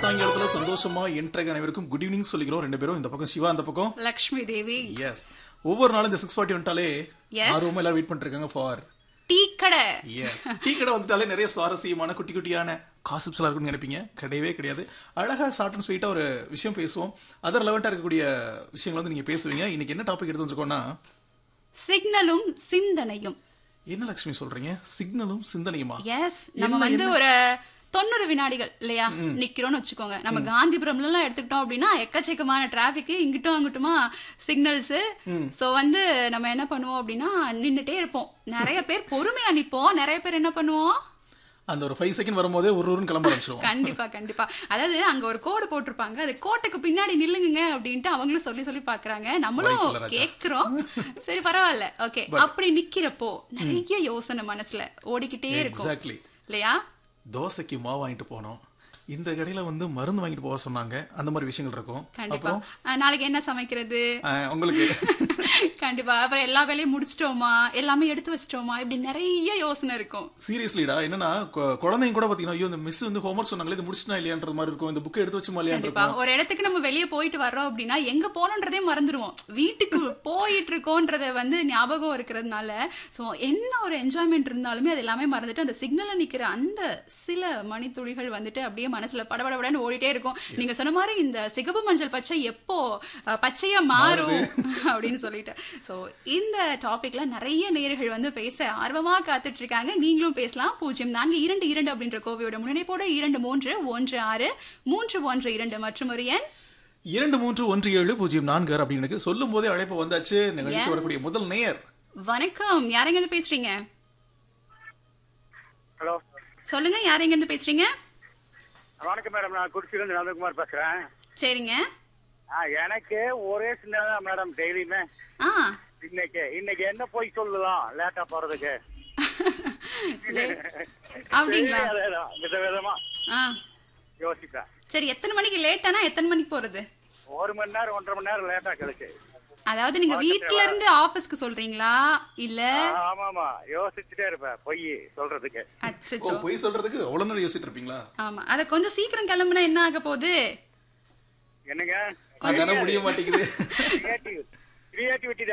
சாயங்காலத்துல சந்தோஷமா என்ட்ரக அனைவருக்கும் good evening சொல்லிக்கிறோம் ரெண்டு பேரும் இந்த பக்கம் சிவா அந்த பக்கம் லக்ஷ்மி தேவி எஸ் ஒவ்வொரு நாளும் இந்த சிக்ஸ் ஃபார்ட்டி வந்துட்டாலே Yes. ஆர்வமா எல்லாரும் வெயிட் பண்ணிட்டு இருக்காங்க ஃபார் டீ கடை எஸ் டீ கடை வந்துட்டாலே நிறைய சுவாரஸ்யமான குட்டி குட்டியான காசிப்ஸ் எல்லாம் இருக்கும்னு நினைப்பீங்க கிடையவே கிடையாது அழகா ஷார்ட் அண்ட் ஸ்வீட்டா ஒரு விஷயம் பேசுவோம் அதர் லெவன்ட்டா இருக்கக்கூடிய விஷயங்கள் வந்து நீங்க பேசுவீங்க இன்னைக்கு என்ன டாபிக் எடுத்து வந்திருக்கோம்னா சிக்னலும் சிந்தனையும் என்ன லட்சுமி சொல்றீங்க சிக்னலும் சிந்தனையுமா எஸ் நம்ம வந்து ஒரு தொண்ணூறு வினாடிகள் இல்லையா நிக்கிறோம்னு வச்சுக்கோங்க நம்ம காந்திபுரம்ல எல்லாம் எடுத்துக்கிட்டோம் அப்படின்னா எக்கச்சக்கமான டிராபிக் இங்கிட்டும் அங்கிட்டுமா சிக்னல்ஸ் சோ வந்து நம்ம என்ன பண்ணுவோம் அப்படின்னா நின்னுட்டே இருப்போம் நிறைய பேர் பொறுமையா நிப்போம் நிறைய பேர் என்ன பண்ணுவோம் அந்த ஒரு ஃபைவ் செகண்ட் வரும்போதே ஒரு ஊருன்னு கிளம்ப ஆரம்பிச்சிருவோம் கண்டிப்பா கண்டிப்பா அதாவது அங்க ஒரு கோடு போட்டிருப்பாங்க அது கோட்டுக்கு பின்னாடி நில்லுங்க அப்படின்ட்டு அவங்களும் சொல்லி சொல்லி பாக்குறாங்க நம்மளும் வாய்ப்பில்லை ராஜா. கேக்குறோம் சரி பரவாயில்ல ஓகே அப்படி நிக்கிறப்போ நிறைய யோசனை மனசுல ஓடிக்கிட்டே இருக்கும் எக்ஸாக்ட்லி இல்லையா தோசைக்கு மாவு வாங்கிட்டு போனோம் இந்த கடையில வந்து மருந்து வாங்கிட்டு போக சொன்னாங்க அந்த மாதிரி விஷயங்கள் இருக்கும் கண்டிப்பா அஹ், நாளைக்கு என்ன சமைக்கிறது அஹ், உங்களுக்கு கண்டிப்பா அப்புறம் எல்லா வேலையும் முடிச்சிட்டோமா எல்லாமே எடுத்து வச்சிட்டோமா இப்படி நிறைய யோசனை இருக்கும் சீரியஸ்லிடா என்னன்னா கொ- குழந்தைங்க கூட பாத்தீங்கன்னா ஐயோ இந்த மிஸ் வந்து ஹோம்ஒர்க் சொன்னாங்களே இது முடிச்சுனா இல்லையான்ற மாதிரி இருக்கும் இந்த புக்கை எடுத்து வச்சுமா இல்லையான்ற கண்டிப்பா ஒரு இடத்துக்கு நம்ம வெளியே போயிட்டு வர்றோம் அப்படின்னா எங்க போனோன்றதே மறந்துடுவோம் வீட்டுக்கு போயிட்டு இருக்கோன்றத வந்து ஞாபகம் இருக்கிறதுனால சோ என்ன ஒரு என்ஜாய்மெண்ட் இருந்தாலுமே அது எல்லாமே மறந்துட்டு அந்த சிக்னல்ல நிக்கிற அந்த சில மணித்துளிகள் வந்துட்டு அப்படியே மனசுல படபடபடன்னு ஓடிட்டே இருக்கும் நீங்க சொன்ன மாதிரி இந்த சிகப்பு மஞ்சள் பச்சை எப்போ அஹ், பச்சையா மாறும் அப்படின்னு சொல்லிட்டு சோ இந்த டாபிக்ல நிறைய நேயர்கள் வந்து பேச ஆர்வமா காத்துட்டு இருக்காங்க நீங்களும் பேசலாம் பூஜ்ஜியம் நான்கு இரண்டு இரண்டு அப்படின்ற கோவையோட முன்னணிப்போட இரண்டு மூன்று ஒன்று ஆறு மூன்று ஒன்று இரண்டு மற்றும் ஒரு எண் இரண்டு மூன்று ஒன்று ஏழு பூஜ்ஜியம் நான்கு ஆறு அப்படின்னு எனக்கு சொல்லும் போதே அழைப்பு வந்தாச்சு நிகழ்ச்சி வரக்கூடிய முதல் நேயர் வணக்கம் யாரெங்க இருந்து பேசுறீங்க ஹலோ சொல்லுங்க யாரெங்க இருந்து பேசுறீங்க வணக்கம் மேடம் நான் குடிச்சிருந்து நந்தகுமார் பேசுறேன் சரிங்க ஆ, எனக்கு ஒரே சின்னதான் மேடம் டெய்லியுமே ஆ இன்னைக்கு இன்னைக்கு என்ன போய் சொல்லலாம் லேட்டா போறதுக்கு அப்படிங்களா டெய்லி அதேதான் விதவிதமா ஆ யோசிப்பேன் சரி எத்தனை மணிக்கு லேட்டானா எத்தனை மணிக்கு போறது ஒரு மணி நேரம் ஒன்றரை மணி நேரம் லேட்டா கழிச்சு அதாவது நீங்க வீட்ல இருந்து ஆபீஸ்க்கு சொல்றீங்களா இல்ல ஆமா ஆமா யோசிச்சுட்டே இருப்பேன் பொய் சொல்றதுக்கு ஓ அச்சச்சோ பொய் சொல்றதுக்கு அவ்வளவு நேரம் யோசிச்சுட்டு இருப்பீங்களா ஆமா அத கொஞ்சம் சீக்கிரம் கிளம்புனா என்ன ஆக போகுது என்னங்க அதானே முடிய மாட்டேங்குது கிரியேட்டிவ் கிரியேட்டிவிட்டி